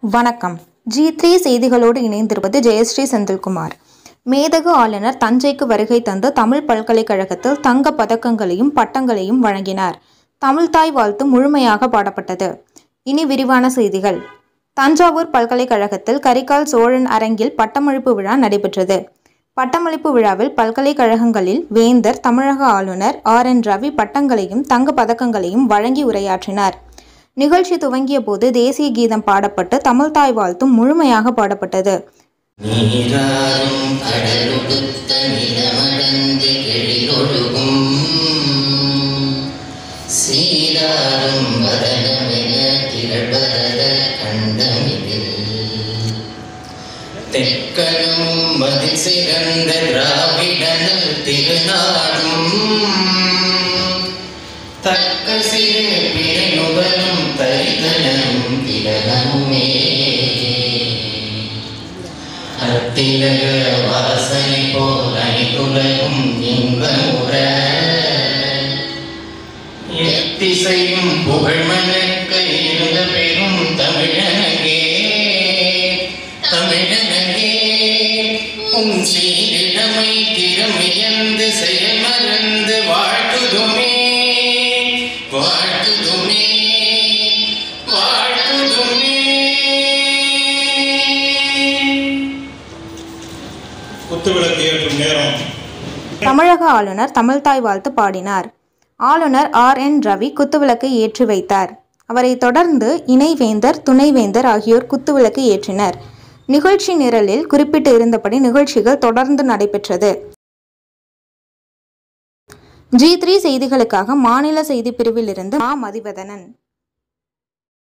வணக்கம் G three செய்திகளோடு இணைந்திருப்பது ஜெயஸ்ரீ செந்தில்குமார் மேதகு ஆளுநர் தஞ்சைக்கு வருகை தந்து தமிழ் பல்கலைக்கழகத்தில் தங்க பதக்கங்களையும் பட்டங்களையும் வழங்கினார் தமிழ்தாய் வாழ்த்து முழுமையாக பாடப்பட்டது இனி விரிவான செய்திகள் தஞ்சாவூர் பல்கலைக்கழகத்தில் கரிகால் சோழன் அரங்கில் பட்டமளிப்பு விழா நடைபெற்றது பட்டமளிப்பு விழாவில் பல்கலைக்கழகங்களில் வேந்தர் தமிழக ஆளுநர் ஆர் என் ரவி பட்டங்களையும் தங்க பதக்கங்களையும் வழங்கி உரையாற்றினார் நிகழ்ச்சி துவங்கிய போது தேசிய கீதம் பாடப்பட்டு தமிழ்தாய் வாழ்த்தும் முழுமையாக பாடப்பட்டது நீராறும் கடலுடுத்த நிலமடந்து எழிலொழுகும் சீராறும் வதனமென திரள்வரத கண்டமிதில் தெற்கனும் மதில் சிறந்த திராவிடனல் திருநாடும் தக்க சிறு பிறை நுதலும் தரிதனும் திலகமுமே அத்திலக வாசனை போல் அனைத்துலகும் இன்பமுற எத்திசையும் புகழ் மணக்க இருந்த பெரும் தமிழனங்கே தமிழனங்கே உன் சீரிடமை திறமையந்து செயல் மறந்து வாழ்த்துதுமே வாழ்த்துதுமே வாழ்த்துதுமே குத்துவிளக்கு ஏற்றும் நேரம் தமிழக ஆளுநர் தமிழ்தாய் வாழ்த்து பாடினார் ஆளுநர் ஆர் என் ரவி குத்துவிளக்கை ஏற்றி வைத்தார் அவரைத் தொடர்ந்து இணைவேந்தர் துணைவேந்தர் ஆகியோர் குத்துவிளக்கு ஏற்றினர் நிகழ்ச்சி நிரலில் குறிப்பிட்டு இருந்தபடி நிகழ்ச்சிகள் தொடர்ந்து நடைபெற்றது ஜி த்ரீ செய்திகளுக்காக மாநில செய்தி பிரிவில் இருந்து மா மதிவதனன்